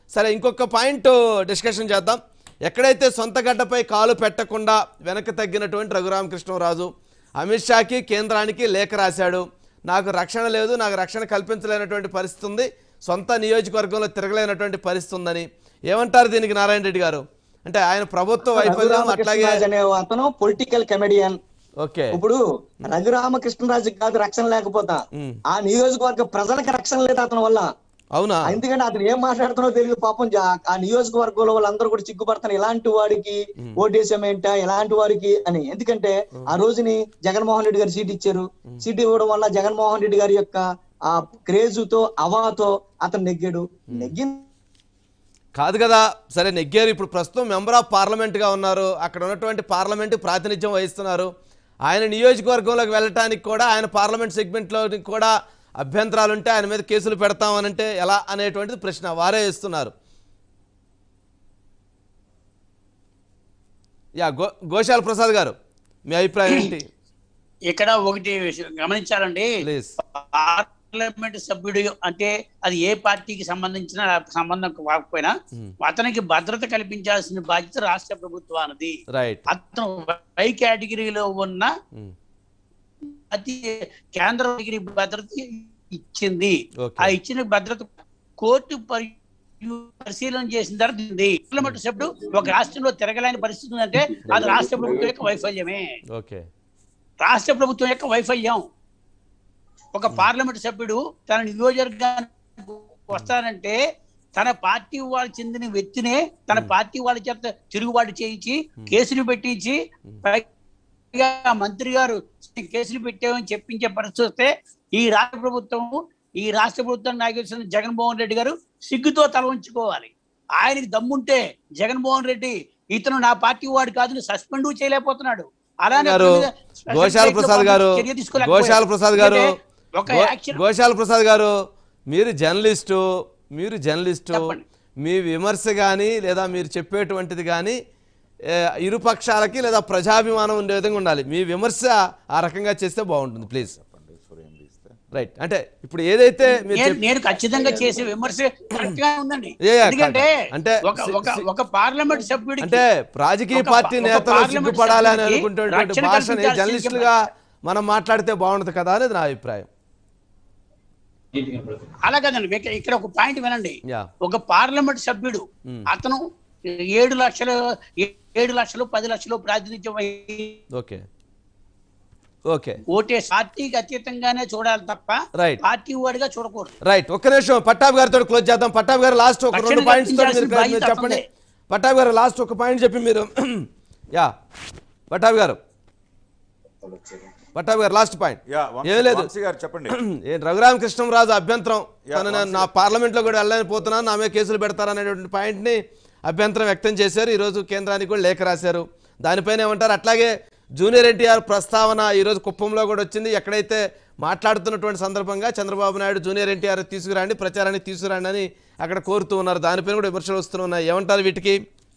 సరే ఇంకొక point discussion చేద్దాం ఎక్కడైతే సొంత గడ్డపై కాలు పెట్టకుండా వెనక్కి తగ్గినటువంటి రఘురామకృష్ణరాజు అమిత్ షాకి కేంద్రానికి లేఖ రాశాడు నాకు రక్షణ లేదు నాకు రక్షణ కల్పించలేనటువంటి పరిస్థితి ఉంది సొంత నియోజకవర్గంలో తిరగలేనటువంటి పరిస్థితి ఉందని ఏమంటారు దీనికి నారాయణ రెడ్డి గారు అంటే ఆయన ప్రభుత్వ వైఫల్యం అట్లాగే రఘురామకృష్ణరాజు అనే అతను పొలిటికల్ కమెడియన్ ఓకే ఇప్పుడు రఘురామకృష్ణరాజు కాదు రక్షణ లేకపోతా ఉమ్. ఆ నియోజకవర్గ ప్రజలకు రక్షణ లేదు అతని వల్ల అవునా ఎందుకంటే అతను ఏం మాట్లాడుతున్నో తెలియదు పాపం జా- ఆ నియోజకవర్గంలో వాళ్ళందరూ కూడా సిగ్గుపడతారు ఇలాంటి వాడికి ఓటేసామేంటా ఎలాంటి వారికి అని ఎందుకంటే ఆ రోజుని జగన్మోహన్ రెడ్డి గారు సీట్ ఇచ్చారు సీట్ ఇవ్వడం వల్ల జగన్మోహన్ రెడ్డి గారి యొక్క ఆ క్రేజుతో అవాతో అతను నెగ్గాడు నెగ్గిన కాదు కదా సరే నెగ్గారు ఇప్పుడు ప్రస్తుతం మెంబర్ ఆఫ్ పార్లమెంట్గా ఉన్నారు అక్కడ ఉన్నటువంటి పార్లమెంట్ ప్రాతినిధ్యం వహిస్తున్నారు ఆయన నియోజకవర్గంలోకి వెళ్ళటానికి కూడా ఆయన పార్లమెంట్ సెగ్మెంట్లో కూడా అభ్యంతరాలు ఉంటే ఆయన మీద కేసులు పెడతామనంటే ఎలా అనేటువంటిది ప్రశ్న వారే ఇస్తున్నారు యా గో గోశాల ప్రసాద్ గారు మీ అభిప్రాయం ఏంటి ఇక్కడ ఒకటి విషయం గమనించాలండి ప్లీజ్ పార్లమెంట్ సభ్యుడు అంటే అది ఏ పార్టీకి సంబంధించిన సంబంధం కాకపోయినా అతనికి భద్రత కల్పించాల్సిన బాధ్యత రాష్ట్ర ప్రభుత్వానిది రైట్ అతను వై కేటగిరీలో ఉన్న అతి కేంద్ర కేటగిరీ భద్రత ఇచ్చింది Okay. ఆ ఇచ్చిన భద్రత కోర్టు పరి- పరిశీలన చేసిన తర్వాత ఉంది. పార్లమెంట్ సభ్యుడు ఒక రాష్ట్రంలో తిరగలేని పరిస్థితి ఉందంటే అది రాష్ట్ర ప్రభుత్వం యొక్క వైఫల్యమే ఓకే రాష్ట్ర ప్రభుత్వం యొక్క వైఫల్యం ఒక పార్లమెంట్ సభ్యుడు తన నియోజకవర్గానికి వస్తానంటే తన పార్టీ వాళ్ళకి చెందిన వ్యక్తినే తన పార్టీ వాళ్ళ చేత తిరుగుబాటు చేయించి కేసులు పెట్టించి పైగా మంత్రి గారు కేసులు పెట్టామని చెప్పించే పరిస్థితి వస్తే ఈ రాష్ట్ర ప్రభుత్వం ఈ రాష్ట్ర ప్రభుత్వం నాయకులు జగన్మోహన్ రెడ్డి గారు సిగ్గుతో తల ఉంచుకోవాలి ఆయనకి దమ్ముంటే జగన్మోహన్ రెడ్డి ఇతను నా పార్టీ వాడు కాదు సస్పెండ్ చేయలేకపోతున్నాడు అలానే గారు అతని మీద స్పెషల్ గోశాల ఫ్లైట్లో ప్రసాద్ గారు చర్య తీసుకోలేకపోయారు. గోశాల ప్రసాద్ గారు ఎందుకంటే ఒక గో- యాక్షన్ గోశాల ప్రసాద్ గారు మీరు జర్నలిస్టు మీరు జర్నలిస్టు చెప్పండి. మీ విమర్శ కానీ లేదా మీరు చెప్పేటువంటిది కానీ ఏ, ఇరు పక్షాలకి లేదా ప్రజాభిమానం ఉండే విధంగా ఉండాలి మీ విమర్శ ఆ రకంగా చేస్తే బాగుంటుంది ప్లీజ్ రైట్ అంటే ఇప్పుడు ఏదైతే మీరు నేను చెప్- నేను ఖచ్చితంగా చేసే విమర్శ కరెక్ట్ గా ఉందండి ఏ, ఏ, ఎందుకంటే అంటే ఒక ఒక ఒక పార్లమెంట్ సభ్యుడికి అంటే రాజకీయ ఒక- పార్టీ ఒక నేతలు పార్లమెంట్ సిగ్గుపడాలి అని సభ్యుడికి అనుకుంటున్నటువంటి రక్షణ భాషని కల్పించాల్సిన జర్నలిస్టులుగా మనం మాట్లాడితే బాగుంటుంది కదా అనేది నా అభిప్రాయం అలా కదండి ఇక్కడ- ఇక్కడ ఒక పాయింట్ వినండి యా ఒక పార్లమెంట్ సభ్యుడు అతను ఏడు లక్షలు ఏ- ఏడు లక్షలు పది లక్షలు ప్రాతినిధ్యం వహించి ఓకే ఓకే ఓటే పార్టీకి అతీతంగానే చూడాలి తప్ప Right. పార్టీ వాడిగా చూడకూడదు రైట్ ఒక్క నిమిషం పట్టాభి గారితో క్లోజ్ చేద్దాం పట్టాభి గారు లాస్ట్ ఒక రెండు రక్షణ పాయింట్స్ మీరు కల్పించాల్సిన మీరు బాధ్యత చెప్పండి అతనిదే. పట్టాభి గారు లాస్ట్ ఒక పాయింట్ చెప్పి మీరు యా పట్టాభి గారు పట్టాభి గారు లాస్ట్ పాయింట్ యా వంశీ- ఏం లేదు వంశీ గారు చెప్పండి ఏ రఘురామకృష్ణరాజు అభ్యంతరం యా, తను నేను వంశీ నా పార్లమెంట్లో కూడా వెళ్ళలేకపోతున్నాను నా మీద కేసులు పెడతారనేటువంటి పాయింట్ని అభ్యంతరం వ్యక్తం చేశారు ఈరోజు కేంద్రానికి కూడా లేఖ రాశారు దానిపైన ఏమంటారు అట్లాగే జూనియర్ ఎన్టీఆర్ ప్రస్తావన ఈరోజు కుప్పంలో కూడా వచ్చింది ఎక్కడైతే మాట్లాడుతున్నటువంటి సందర్భంగా చంద్రబాబు నాయుడు జూనియర్ ఎన్టీఆర్ తీసుకురండి ప్రచారానికి తీసుకురండి అని అక్కడ కోరుతూ ఉన్నారు దానిపైన కూడా విమర్శలు వస్తున్నాయి ఏమంటారు వీటికి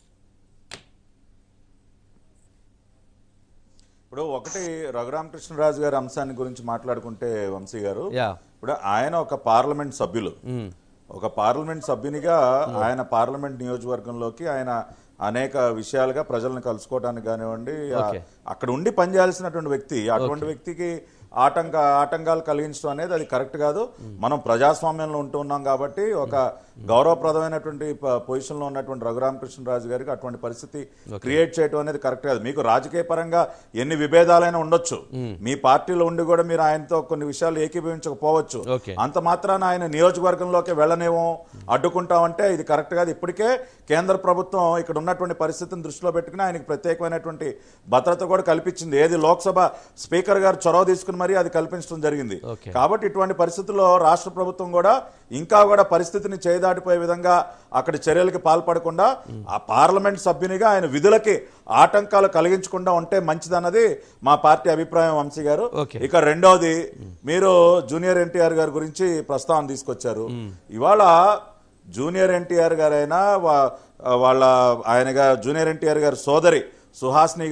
ఇప్పుడు ఒకటి రఘురామకృష్ణరాజు గారి అంశాన్ని గురించి మాట్లాడుకుంటే వంశీ గారు యా ఇప్పుడు ఆయన ఒక పార్లమెంట్ సభ్యులు ఉమ్. ఒక పార్లమెంట్ సభ్యునిగా ఆయన పార్లమెంట్ నియోజకవర్గంలోకి ఆయన అనేక విషయాలుగా ప్రజలను కలుసుకోవడానికి కానివ్వండి ఆ- Okay. అక్కడ ఉండి పనిచేయాల్సినటువంటి వ్యక్తి అటువంటి వ్యక్తికి ఆటంక ఆటంకాలు కలిగించడం అనేది అది కరెక్ట్ కాదు మనం ప్రజాస్వామ్యంలో ఉంటూ ఉన్నాం కాబట్టి ఒక గౌరవప్రదమైనటువంటి ప- పొజిషన్లో ఉన్నటువంటి రఘురామకృష్ణరాజు గారికి అటువంటి పరిస్థితి క్రియేట్ చేయడం అనేది కరెక్ట్ కాదు మీకు రాజకీయ పరంగా ఎన్ని విభేదాలైనా ఉండొచ్చు మీ పార్టీలో ఉండి కూడా మీరు ఆయనతో కొన్ని విషయాలు ఏకీభవించకపోవచ్చు Okay. అంత మాత్రాన ఆయన నియోజకవర్గంలోకి వెళ్ళనేమో అడ్డుకుంటామంటే ఇది కరెక్ట్ కాదు ఇప్పటికే కేంద్ర ప్రభుత్వం ఇక్కడ ఉన్నటువంటి పరిస్థితిని దృష్టిలో పెట్టుకుని ఆయనకి ప్రత్యేకమైనటువంటి భద్రత కూడా కల్పించింది ఏది లోక్సభ స్పీకర్ గారు చొరవ తీసుకుని మరీ అది కల్పించడం జరిగింది Okay. కాబట్టి ఇటువంటి పరిస్థితుల్లో రాష్ట్ర ప్రభుత్వం కూడా ఇంకా కూడా పరిస్థితిని చేయదాటిపోయే విధంగా అక్కడ చర్యలకి పాల్పడకుండా ఆ పార్లమెంట్ సభ్యునిగా ఆయన విధులకి ఆటంకాలు కలిగించకుండా ఉంటే మంచిదన్నది మా పార్టీ అభిప్రాయం వంశీ గారు Okay. ఇక రెండోది మీరు జూనియర్ ఎన్టీఆర్ గారి గురించి ప్రస్తావన తీసుకొచ్చారు ఇవాళ జూనియర్ ఎన్టీఆర్ గారైనా వా- వాళ్ళ ఆయనగా జూనియర్ ఎన్టీఆర్ గారి సోదరి సుహాస్ని గారు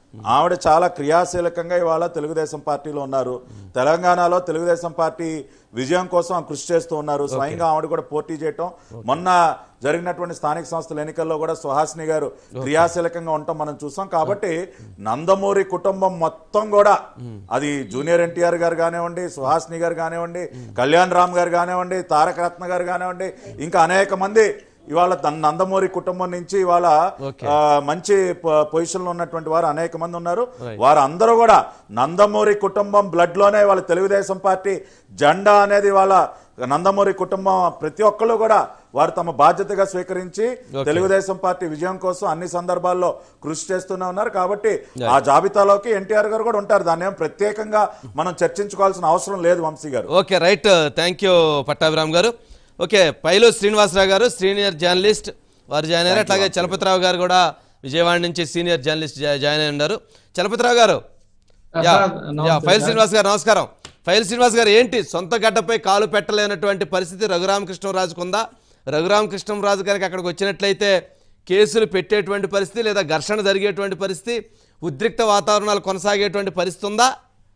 ఆవిడ చాలా క్రియాశీలకంగా ఇవాళ తెలుగుదేశం పార్టీలో ఉన్నారు తెలంగాణలో తెలుగుదేశం పార్టీ విజయం కోసం ఆమె కృషి చేస్తూ ఉన్నారు స్వయంగా ఆవిడ కూడా పోటీ చేయటం మొన్న జరిగినటువంటి స్థానిక సంస్థల ఎన్నికల్లో కూడా సుహాసిని గారు క్రియాశీలకంగా ఉండటం మనం చూసాం కాబట్టి నందమూరి కుటుంబం మొత్తం కూడా అది జూనియర్ ఎన్టీఆర్ గారు కానివ్వండి సుహాసిని గారు కానివ్వండి కళ్యాణ్ రామ్ గారు కానివ్వండి తారక రత్న గారు కానివ్వండి ఇంకా అనేక మంది ఇవాళ తన నందమూరి కుటుంబం నుంచి ఇవాళ Okay. ఆ, మంచి పొజిషన్ లో ఉన్నటువంటి వారు అనేక మంది ఉన్నారు వారందరూ కూడా నందమూరి కుటుంబం బ్లడ్ లోనే వాళ్ళ తెలుగుదేశం పార్టీ జెండా అనేది వాళ్ళ నందమూరి కుటుంబం ప్రతి ఒక్కళ్ళు కూడా వారు తమ బాధ్యతగా స్వీకరించి తెలుగుదేశం పార్టీ విజయం కోసం అన్ని సందర్భాల్లో కృషి చేస్తూనే ఉన్నారు కాబట్టి ఆ జాబితాలోకి ఎన్టీఆర్ గారు కూడా ఉంటారు దాన్ని ఏం ప్రత్యేకంగా మనం చర్చించుకోవాల్సిన అవసరం లేదు Vamsi garu okay right thank you Pattabhiram garu okay పైలు Srinivasarao గారు సీనియర్ జర్నలిస్ట్ వారు జాయిన్ అయ్యారు అట్లాగే చలపతిరావు గారు కూడా విజయవాడ నుంచి సీనియర్ జర్నలిస్ట్ జా- జాయిన్ అయి ఉన్నారు చలపతిరావు గారు యా, యా, ఫైల్ శ్రీనివాస్ గారు నమస్కారం ఫైల్ శ్రీనివాస్ గారు ఏంటి సొంత గడ్డపై కాలు పెట్టలేనటువంటి పరిస్థితి రఘురామకృష్ణరాజుకు ఉందా రఘురామకృష్ణరాజు గారికి అక్కడికి వచ్చినట్లయితే కేసులు పెట్టేటువంటి పరిస్థితి లేదా ఘర్షణ జరిగేటువంటి పరిస్థితి ఉద్రిక్త వాతావరణాలు కొనసాగేటువంటి పరిస్థితి ఉందా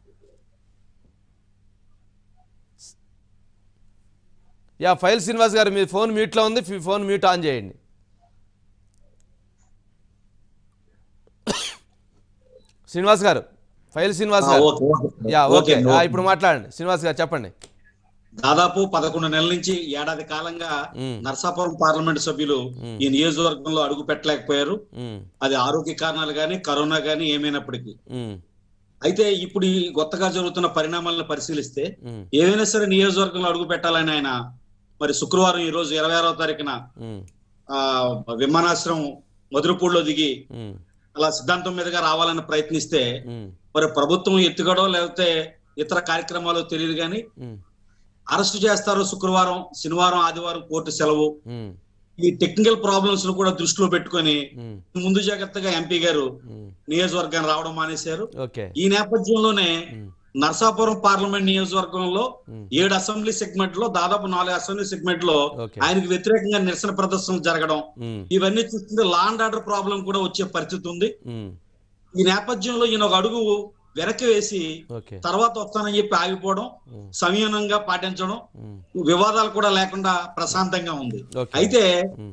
యా ఫైల్ శ్రీనివాస్ గారు మీ ఫోన్ మ్యూట్లో ఉంది మీ ఫోన్ మ్యూట్ ఆన్ చేయండి శ్రీనివాస్ గారు file Srinivas garu okay, okay. Ya okay okay, ఆ, ఓకే. ఇప్పుడు మాట్లాడండి శ్రీనివాస్ గారు చెప్పండి దాదాపు పదకొండు నెలల నుంచి ఏడాది కాలంగా మ్మ్. నర్సాపురం పార్లమెంట్ సభ్యులు ఈ నియోజకవర్గంలో అడుగు పెట్టలేకపోయారు ఉమ్, అది ఆరోగ్య కారణాలు గాని కరోనా గాని ఏమైనప్పటికీ ఉమ్, అయితే ఇప్పుడు ఈ కొత్తగా జరుగుతున్న పరిణామాలను పరిశీలిస్తే ఉమ్, ఏవైనా సరే నియోజకవర్గంలో అడుగు పెట్టాలని ఆయన మరి శుక్రవారం ఈ రోజు ఇరవై ఆరో తారీఖున ఉమ్, ఆ విమానాశ్రయం మధురపూడిలో దిగి ఉమ్, అలా సిద్ధాంతం మీదుగా రావాలని ప్రయత్నిస్తే ఉమ్, మరి ప్రభుత్వం ఎత్తుగడో లేకపోతే ఇతర కార్యక్రమాలు తెలియదు కానీ ఉమ్, అరెస్ట్ చేస్తారు శుక్రవారం శనివారం ఆదివారం కోర్టు సెలవు ఉమ్, ఈ టెక్నికల్ ప్రాబ్లమ్స్ ను కూడా దృష్టిలో పెట్టుకొని ఉమ్, ముందు జాగ్రత్తగా ఎంపీ గారు ఉమ్, నియోజకవర్గాన్ని రావడం మానేశారు ఓకే ఈ నేపథ్యంలోనే ఉమ్, నర్సాపురం పార్లమెంట్ నియోజకవర్గంలో ఉమ్, ఏడు అసెంబ్లీ సెగ్మెంట్ లో దాదాపు నాలుగు అసెంబ్లీ సెగ్మెంట్ లో ఓకే. ఆయనకు వ్యతిరేకంగా నిరసన ప్రదర్శనలు జరగడం ఉమ్, ఇవన్నీ చూస్తుంటే లా అండ్ ఆర్డర్ ప్రాబ్లం కూడా వచ్చే పరిస్థితి ఉంది ఉమ్, ఈ నేపథ్యంలో ఈయన ఒక అడుగు వెనక్కి వేసి ఓకే తర్వాత వస్తానని చెప్పి ఆగిపోవడం ఉమ్, సంయమనంగా పాటించడం ఉమ్, వివాదాలు కూడా లేకుండా ప్రశాంతంగా ఉంది ఓకే. అయితే ఉమ్,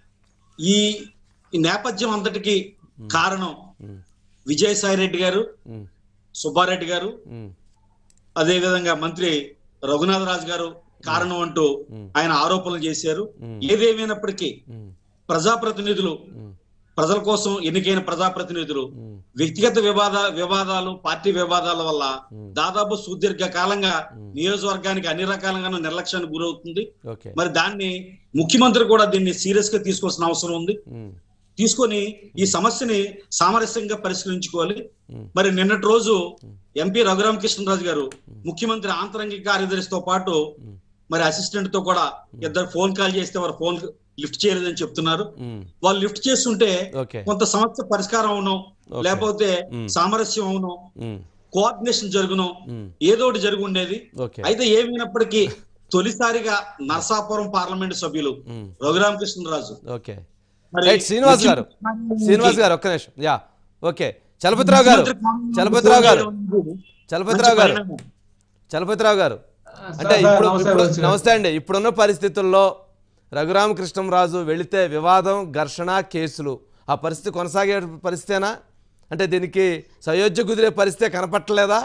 ఈ ఈ నేపథ్యం అంతటికి కారణం ఉమ్, విజయసాయి రెడ్డి గారు ఉమ్, సుబ్బారెడ్డి గారు ఉమ్, అదే విధంగా మంత్రి రఘునాథ్ రాజు గారు కారణం అంటూ ఉమ్. ఆయన ఆరోపణలు చేశారు ఉమ్. ఏదేమైనప్పటికీ ఉమ్, ప్రజాప్రతినిధులు ఉమ్, ప్రజల కోసం ఎన్నికైన ప్రజాప్రతినిధులు ఉమ్, వ్యక్తిగత వివాద వివాదాలు పార్టీ వివాదాల వల్ల ఉమ్. దాదాపు సుదీర్ఘ కాలంగా నియోజకవర్గానికి అన్ని రకాలుగా నిర్లక్ష్యానికి గురవుతుంది ఓకే మరి దాన్ని ముఖ్యమంత్రి కూడా దీన్ని సీరియస్ గా తీసుకోవాల్సిన అవసరం ఉంది ఉమ్, తీసుకొని ఈ సమస్యని సామరస్యంగా పరిష్కరించుకోవాలి ఉమ్. మరి నిన్నటి రోజు ఎంపీ రఘురామకృష్ణరాజు గారు ముఖ్యమంత్రి ఆంతరంగిక కార్యదర్శితో పాటు మరి అసిస్టెంట్ తో కూడా ఇద్దరు ఫోన్ కాల్ చేస్తే వారు ఫోన్ లిఫ్ట్ చేయలేదని చెప్తున్నారు ఉమ్, వాళ్ళు లిఫ్ట్ చేస్తుంటే ఓకే కొంత సమస్య పరిష్కారం అవును Okay. లేకపోతే Mm. సామరస్యం అవును ఉమ్, కోఆర్డినేషన్ జరుగును ఉమ్, ఏదో ఒకటి జరిగి ఉండేది ఓకే అయితే ఏమైనప్పటికీ తొలిసారిగా నర్సాపురం పార్లమెంటు సభ్యులు ఉమ్, రఘురామకృష్ణరాజు ఓకే మరి రైట్ శ్రీనివాస్ గారు శ్రీనివాస్ గారు ఒక్క నిమిషం యా ఓకే చలపతిరావు గారు చలపతిరావు గారు చలపతిరావు గారు చలపతిరావు గారు అంటే సార్, ఇప్పుడు నమస్తే, ఇప్పుడు- నమస్తే. నమస్తే అండి ఇప్పుడున్న పరిస్థితుల్లో రఘురామకృష్ణంరాజు వెళితే వివాదం ఘర్షణ కేసులు ఆ పరిస్థితి కొనసాగే పరిస్థితేనా అంటే దీనికి సయోధ్య కుదిరే పరిస్థితి కనపట్టలేదా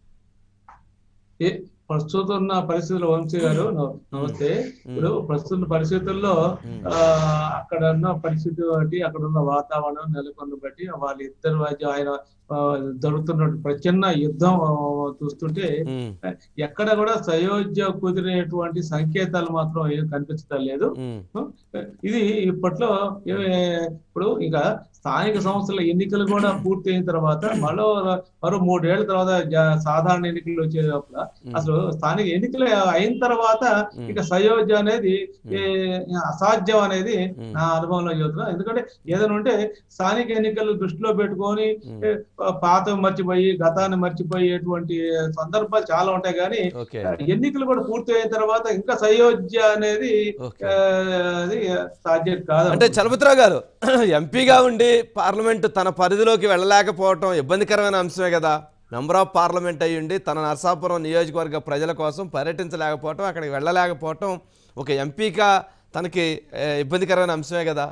ఏ- ప్రస్తుతం ఉన్న పరిస్థితుల్లో వంశీ గారు నమ- నమస్తే ఇప్పుడు ప్రస్తుత ఉన్న పరిస్థితుల్లో ఆ అక్కడ ఉన్న పరిస్థితి బట్టి అక్కడ ఉన్న వాతావరణం నెలకొన్న బట్టి వాళ్ళిద్దరి మధ్య ఆయన ఆ, జరుగుతున్న ప్రచన్న యుద్ధం ఆ, చూస్తుంటే ఉమ్, ఎక్కడ కూడా సయోధ్య కుదిరేటువంటి సంకేతాలు మాత్రం ఏం కనిపించడం లేదు ఉమ్, ఇది ఇప్పట్లో ఏ- ఇప్పుడు ఇంకా స్థానిక సంస్థల ఎన్నికలు కూడా పూర్తి అయిన తర్వాత మరో మరో మూడేళ్ల తర్వాత జ- సాధారణ ఎన్నికలు వచ్చేటప్పుడు అసలు అసలు స్థానిక ఎన్నికలు అయిన తర్వాత ఇక సయోధ్య అనేది ఏ, అసాధ్యం అనేది నా అనుభవంలో చెబుతున్నా ఎందుకంటే ఏదైనా ఉంటే స్థానిక ఎన్నికలు దృష్టిలో పెట్టుకొని ఏ, పాత మర్చిపోయి గతాన్ని మర్చిపోయేటువంటి సందర్భాలు చాలా ఉంటాయి కానీ ఓకే ఎన్నికలు కూడా పూర్తి అయిన తర్వాత ఇంకా సయోధ్య అనేది ఓకే. ఆ, అది సాధ్యం కాదు అంటే చలపతిరావు గారు ఎంపీగా ఉండి పార్లమెంట్ తన పరిధిలోకి వెళ్ళలేకపోవటం ఇబ్బందికరమైన అంశమే కదా మెంబర్ ఆఫ్ పార్లమెంట్ అయ్యి ఉండి తన నరసాపురం నియోజకవర్గ ప్రజల కోసం పర్యటించలేకపోవటం అక్కడికి వెళ్ళలేకపోవటం ఒక ఎంపీగా తనకి ఏ, ఇబ్బందికరమైన అంశమే కదా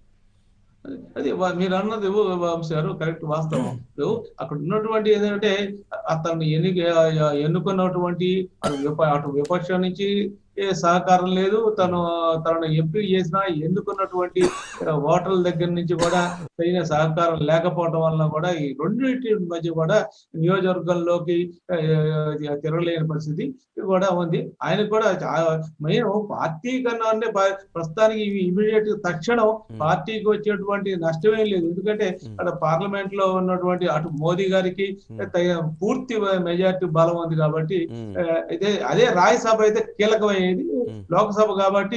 అది వా- మీరు అన్నది వంశీ గారు కరెక్ట్ వాస్తవం ఇప్పుడు అక్కడ ఉన్నటువంటి ఏంటంటే అతన్ని ఎన్ని ఎన్నుకున్నటువంటి అటు విప అటు విపక్షం నుంచి ఏ సహకారం లేదు తను తనను ఎంపీ చేసిన ఎన్నుకున్నటువంటి ఓటర్ల దగ్గర నుంచి కూడా సరైన సహకారం లేకపోవడం వల్ల కూడా ఈ రెండింటి మధ్య కూడా నియోజకవర్గంలోకి ఆ, తిరగలేని పరిస్థితి కూడా ఉంది ఆయన కూడా మెయిన్ పార్టీ కన్నా అంటే ప- ప్రస్తుతానికి ఇమీడియట్ తక్షణం పార్టీకి వచ్చేటువంటి నష్టమేం లేదు ఎందుకంటే అక్కడ పార్లమెంట్ లో ఉన్నటువంటి అటు మోదీ గారికి తగిన పూర్తి మెజార్టీ బలం ఉంది కాబట్టి ఉమ్, ఆ, ఇదే అదే రాజ్యసభ అయితే కీలకమైనది లోక్సభ కాబట్టి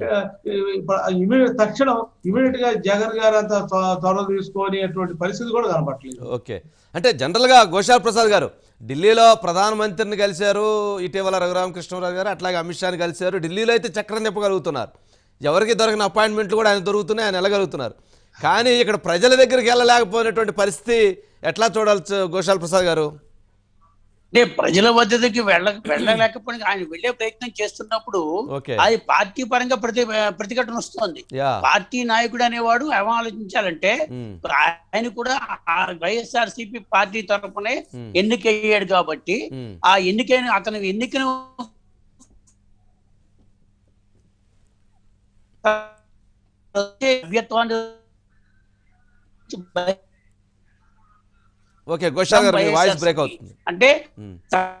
ఇమీడియట్ తక్షణం ఇమీడియట్ గా జగన్ గారు అంత త్వ- త్వర తీసుకునేటువంటి పరిస్థితి కూడా కనపట్లేదు ఓకే అంటే జనరల్గా ఘోషాల్ ప్రసాద్ గారు ఢిల్లీలో ప్రధానమంత్రిని కలిశారు ఇటీవల రఘురామకృష్ణరావు గారు అట్లాగే అమిత్ షాని కలిశారు ఢిల్లీలో అయితే చక్రం తిప్పగలుగుతున్నారు ఎవరికి దొరికిన అపాయింట్మెంట్లు కూడా ఆయన దొరుకుతున్నాయి ఆయన వెళ్ళగలుగుతున్నారు కానీ ఇక్కడ ప్రజల దగ్గరికి వెళ్ళలేకపోయినటువంటి పరిస్థితి ఎట్లా చూడాలి ఘోషాల్ ప్రసాద్ గారు అంటే ప్రజల వద్దకి వెళ్ళ వెళ్ళలేకపోయినా ఆయన వెళ్ళే ప్రయత్నం చేస్తున్నప్పుడు ఓకే. అది పార్టీ పరంగా ప్రతి ప్రతిఘటన వస్తుంది యా పార్టీ నాయకుడు అనేవాడు ఏం ఆలోచించాలంటే మ్మ్. ఆయన కూడా వైఎస్ఆర్ సిపి పార్టీ తరఫునే మ్మ్. ఎన్నికయ్యాడు కాబట్టి మ్మ్. ఆ ఎన్నికైన అతను ఎన్నికను సభ్యత్వాన్ని ఓకే ఘోషాల్ గారు మీ వాయిస్ బ్రేక్ అవుతుంది అంటే మ్మ్.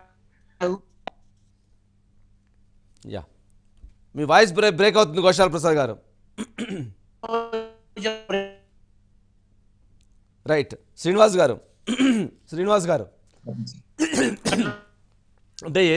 యా మీ వాయిస్ బ్రేక్ బ్రేక్ అవుతుంది ఘోషాల్ ప్రసాద్ గారు రైట్ శ్రీనివాస్ గారు శ్రీనివాస్ గారు అంటే